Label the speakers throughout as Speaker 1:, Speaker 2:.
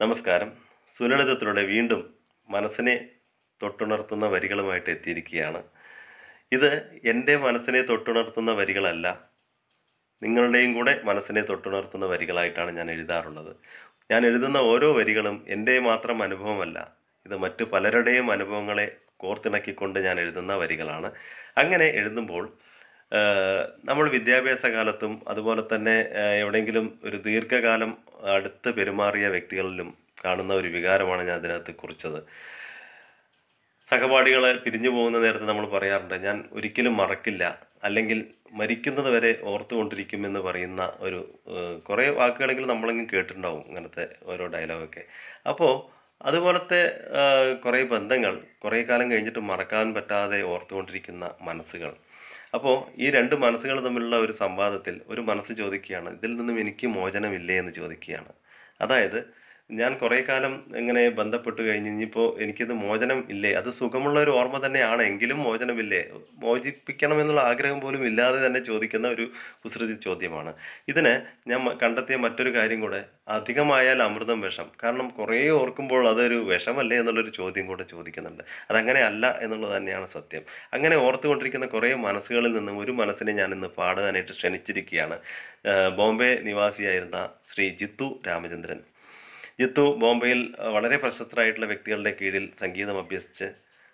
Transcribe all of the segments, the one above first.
Speaker 1: നമസ്കാരം സുലളിതത്തിലൂടെ വീണ്ടും മനസ്സിനെ തൊട്ടുണർത്തുന്ന വരികളുമായിട്ട് എത്തിയിരിക്കുകയാണ് ഇത് എൻ്റെ മനസ്സിനെ തൊട്ടുണർത്തുന്ന വരികളല്ല നിങ്ങളുടെയും കൂടെ മനസ്സിനെ തൊട്ടുണർത്തുന്ന വരികളായിട്ടാണ് ഞാൻ എഴുതാറുള്ളത് ഞാൻ എഴുതുന്ന ഓരോ വരികളും എൻ്റെ മാത്രം അനുഭവമല്ല ഇത് മറ്റു പലരുടെയും അനുഭവങ്ങളെ കോർത്തിണക്കിക്കൊണ്ട് ഞാൻ എഴുതുന്ന വരികളാണ് അങ്ങനെ എഴുതുമ്പോൾ ആഹ്, നമ്മൾ വിദ്യാഭ്യാസ കാലത്തും അതുപോലെ തന്നെ ആഹ്, എവിടെയെങ്കിലും ഒരു ദീർഘകാലം അടുത്ത് പെരുമാറിയ വ്യക്തികളിലും കാണുന്ന ഒരു വികാരമാണ് ഞാൻ അതിനകത്ത് കുറിച്ചത് സഹപാഠികളെ പിരിഞ്ഞു പോകുന്ന നേരത്ത് നമ്മൾ പറയാറുണ്ട് ഞാൻ ഒരിക്കലും മറക്കില്ല അല്ലെങ്കിൽ മരിക്കുന്നത് വരെ ഓർത്തുകൊണ്ടിരിക്കുമെന്ന് പറയുന്ന ഒരു ഏഹ്, കുറേ വാക്കുകളെങ്കിലും നമ്മളെങ്കിലും കേട്ടിട്ടുണ്ടാവും ഇങ്ങനത്തെ ഓരോ ഡയലോഗൊക്കെ അപ്പോൾ അതുപോലത്തെ ഏഹ്, കുറേ ബന്ധങ്ങൾ കുറേ കാലം കഴിഞ്ഞിട്ട് മറക്കാൻ പറ്റാതെ ഓർത്തുകൊണ്ടിരിക്കുന്ന മനസ്സുകൾ അപ്പോൾ ഈ രണ്ട് മനസ്സുകൾ തമ്മിലുള്ള ഒരു സംവാദത്തിൽ ഒരു മനസ്സ് ചോദിക്കുകയാണ് ഇതിൽ നിന്നും എനിക്ക് മോചനമില്ലേ എന്ന് ചോദിക്കുകയാണ് അതായത് ഞാൻ കുറേ കാലം ഇങ്ങനെ ബന്ധപ്പെട്ട് കഴിഞ്ഞ് ഇനിയിപ്പോൾ എനിക്കിത് മോചനം ഇല്ലേ അത് സുഖമുള്ള ഒരു ഓർമ്മ തന്നെയാണ് എങ്കിലും മോചനമില്ലേ മോചിപ്പിക്കണമെന്നുള്ള ആഗ്രഹം പോലും ഇല്ലാതെ തന്നെ ചോദിക്കുന്ന ഒരു കുസൃതി ചോദ്യമാണ് ഇതിന് ഞാൻ മ- കണ്ടെത്തിയ മറ്റൊരു കാര്യം കൂടെ അധികമായാൽ അമൃതം വിഷം കാരണം കുറേ ഓർക്കുമ്പോൾ അതൊരു വിഷമല്ലേ എന്നുള്ളൊരു ചോദ്യം കൂടെ ചോദിക്കുന്നുണ്ട് അതങ്ങനെ അല്ല എന്നുള്ളത് തന്നെയാണ് സത്യം അങ്ങനെ ഓർത്തുകൊണ്ടിരിക്കുന്ന കുറേ മനസ്സുകളിൽ നിന്നും ഒരു മനസ്സിനെ ഞാൻ ഇന്ന് പാടുവാനായിട്ട് ക്ഷണിച്ചിരിക്കുകയാണ് ആ, ബോംബെ നിവാസിയായിരുന്ന ശ്രീ ജിത്തു രാമചന്ദ്രൻ ജിത്തു ബോംബെയിൽ അഹ്, വളരെ പ്രശസ്തരായിട്ടുള്ള വ്യക്തികളുടെ കീഴിൽ സംഗീതം അഭ്യസിച്ച്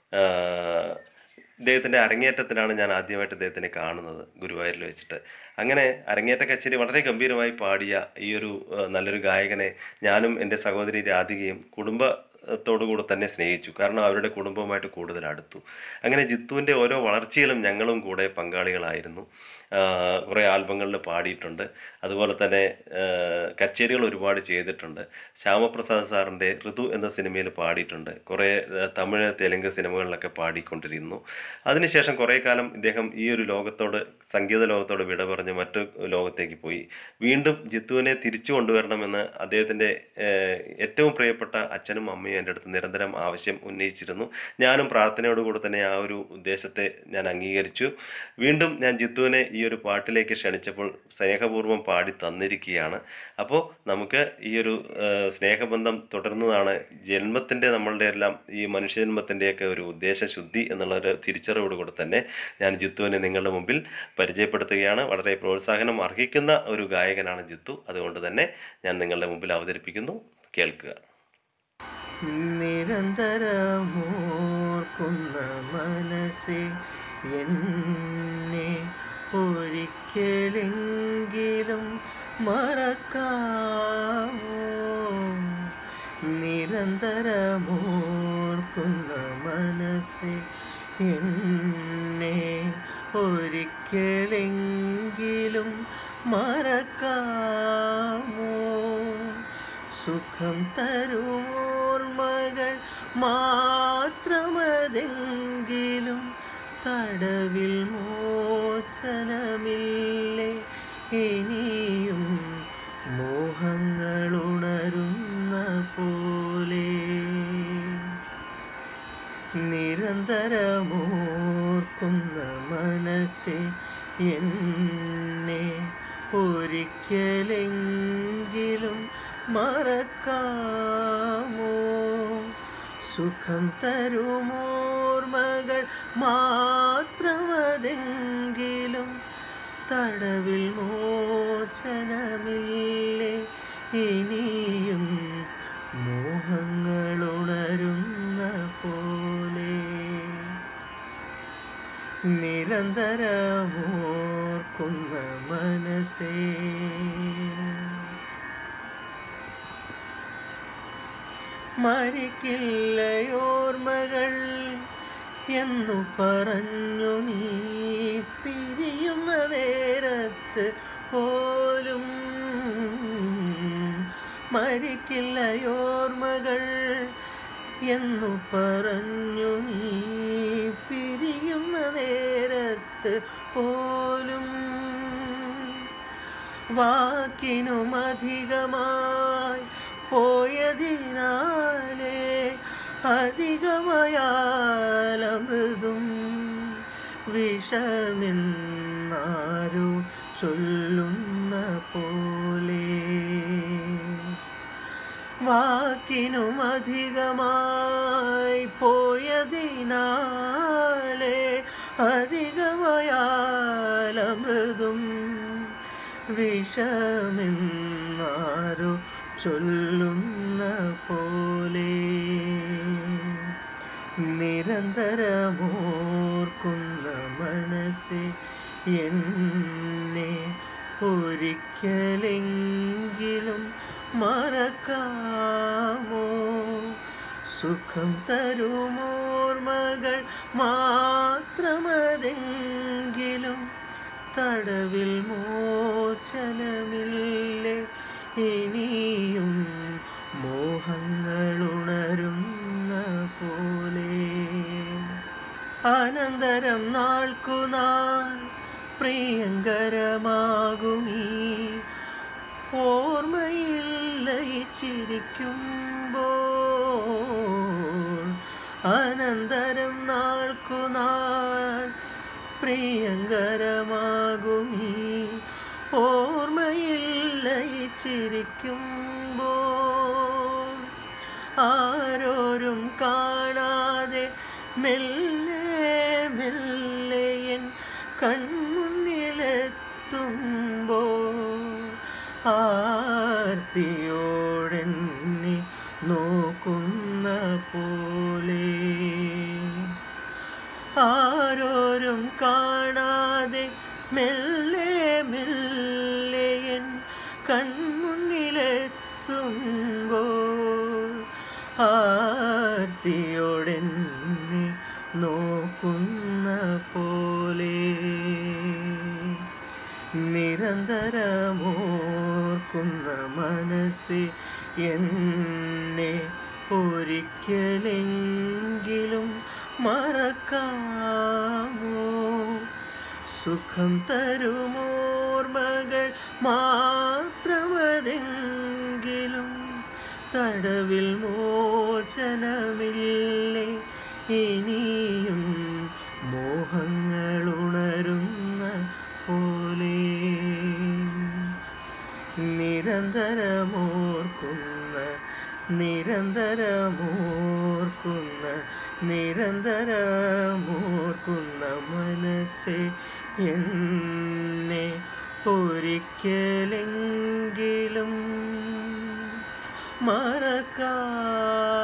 Speaker 1: ആഹ്, ഇദ്ദേഹത്തിൻ്റെ അരങ്ങേറ്റത്തിനാണ് ഞാൻ ആദ്യമായിട്ട് ഇദ്ദേഹത്തിനെ കാണുന്നത് ഗുരുവായൂരിൽ വെച്ചിട്ട് അങ്ങനെ അരങ്ങേറ്റ കച്ചേരി വളരെ ഗംഭീരമായി പാടിയ ഈ ഒരു ആഹ്, നല്ലൊരു ഗായകനെ ഞാനും എൻ്റെ സഹോദരി രാധികയും കുടുംബത്തോടു കൂടെ തന്നെ സ്നേഹിച്ചു കാരണം അവരുടെ കുടുംബവുമായിട്ട് കൂടുതൽ അടുത്തു അങ്ങനെ ജിത്തുവിൻ്റെ ഓരോ വളർച്ചയിലും ഞങ്ങളും കൂടെ പങ്കാളികളായിരുന്നു ആഹ്, കുറേ ആൽബങ്ങളിൽ പാടിയിട്ടുണ്ട് അതുപോലെ തന്നെ ആഹ്, കച്ചേരികൾ ഒരുപാട് ചെയ്തിട്ടുണ്ട് ശ്യാമപ്രസാദ് സാറിൻ്റെ ഋതു എന്ന സിനിമയിൽ പാടിയിട്ടുണ്ട് കുറേ ആഹ്, തമിഴ് തെലുങ്ക് സിനിമകളിലൊക്കെ പാടിക്കൊണ്ടിരുന്നു അതിനുശേഷം കുറേ കാലം ഇദ്ദേഹം ഈ ഒരു ലോകത്തോട് സംഗീത ലോകത്തോട് വിട പറഞ്ഞ് മറ്റു ലോകത്തേക്ക് പോയി വീണ്ടും ജിത്തുവിനെ തിരിച്ചു കൊണ്ടുവരണമെന്ന് അദ്ദേഹത്തിൻ്റെ ആഹ്, ഏറ്റവും പ്രിയപ്പെട്ട അച്ഛനും അമ്മയും എൻ്റെ അടുത്ത് നിരന്തരം ആവശ്യം ഉന്നയിച്ചിരുന്നു ഞാനും പ്രാർത്ഥനയോടുകൂടി തന്നെ ആ ഒരു ഉദ്ദേശത്തെ ഞാൻ അംഗീകരിച്ചു വീണ്ടും ഞാൻ ജിത്തുവിനെ ഈ ഒരു പാട്ടിലേക്ക് ക്ഷണിച്ചപ്പോൾ സ്നേഹപൂർവ്വം പാടി തന്നിരിക്കുകയാണ് അപ്പോൾ നമുക്ക് ഈ ഒരു ആ, സ്നേഹബന്ധം തുടർന്നതാണ് ജന്മത്തിൻ്റെ നമ്മളുടെ എല്ലാം ഈ മനുഷ്യജന്മത്തിൻ്റെയൊക്കെ ഒരു ഉദ്ദേശശുദ്ധി എന്നുള്ള ഒരു തിരിച്ചറിവോടുകൂടി തന്നെ ഞാൻ ജിത്തുവിനെ നിങ്ങളുടെ മുമ്പിൽ പരിചയപ്പെടുത്തുകയാണ് വളരെ പ്രോത്സാഹനം അർഹിക്കുന്ന ഒരു ഗായകനാണ് ജിത്തു അതുകൊണ്ട് തന്നെ ഞാൻ നിങ്ങളുടെ മുമ്പിൽ അവതരിപ്പിക്കുന്നു കേൾക്കുക
Speaker 2: നിരന്തരമോർക്കുന്ന മനസ്സെ എന്നെ ഒരിക്കലെങ്കിലും മറക്കാമോ നിരന്തരമോർക്കുന്ന മനസ്സെ എന്നെ ഒരിക്കലെങ്കിലും മറക്കാമോ സുഖം തരുമോർമകൾ മാത്രമതെങ്കിലും തടവിൽ മോചനമില്ലേ ഇനിയും മോഹങ്ങളുണരുന്ന പോലെ നിരന്തരമോർക്കുന്ന മനസ്സെ എന്നെ ഒരിക്കലെങ്കിലും മറക്കാമോ സുഖം തരുമോർമകൾ മാത്രമതെങ്കിലും തടവിൽ മോചനമില്ലേ ഇനിയും മോഹങ്ങളുണരുന്ന പോലെ നിരന്തരമോർക്കുന്ന മനസ്സേ മരിക്കില്ലയോർമകൾ എന്നു പറഞ്ഞു നീ പിരിയുന്ന നേരത്ത് പോലും മരിക്കില്ലയോർമകൾ എന്നു പറഞ്ഞു നീ പിരിയുന്ന നേരത്ത് പോലും വാക്കിനുമധികമായി പോയതിനാലേ അധികമായാലമൃതും വിഷമെന്നാരോ ചൊല്ലുന്ന പോലെ വാക്കിനും അധികമായി പോയതിനാലേ അധികമായാലമൃതും വിഷമെന്നാരോ ചൊല്ലുന്ന പോലെ നിരന്തരമോർക്കുന്ന മനസ്സെ എന്നെ ഒരിക്കലെങ്കിലും മറക്കാമോ സുഖം തരുമോർമകൾ മാത്രമതെങ്കിലും തടവിൽ മോചനമില്ലേ ഇനിയും മോഹങ്ങളുണരുന്ന പോലെ അനന്തരം നാൾക്കുനാൾ പ്രിയങ്കരമാകുമീ ഓർമ്മയിൽ ലയിച്ചിരിക്കുമ്പോൾ അനന്തരം നാൾക്കുനാൾ പ്രിയങ്കരമാകുമീ ഓർമ്മയിൽ ലയിച്ചിരിക്കുമ്പോൾ ആരോരും കാണാതെ മെല്ലെ മെല്ലെയൻ കൺമുന്നിലെത്തുമ്പോൾ ആർത്തിയോടെന്നെ നോക്കുന്ന പോലെ ആരോരും കാണാതെ മെല്ലെ മെല്ലെയൻ കൺമുന്നിലെത്തുമ്പോൾ ആർത്തിയോടെന്നെ നോക്കുന്ന പോലെ നിരന്തരമോർക്കുന്ന മനസ്സ് എന്നെ ഒരിക്കലെങ്കിലും മറക്കാമോ സുഖം തരുമോർമകൾ മാത്രമതെങ്കിലും തടവിൽ മോചനമില്ലേ ഇനിയും മോഹങ്ങളുണരുന്ന പോലെ നിരന്തരമോർക്കുന്ന നിരന്തരമോർക്കുന്ന നിരന്തരമോർക്കുന്ന മനസ്സെ എന്നെ ഒരിക്കലെങ്കിലും മറക്കാ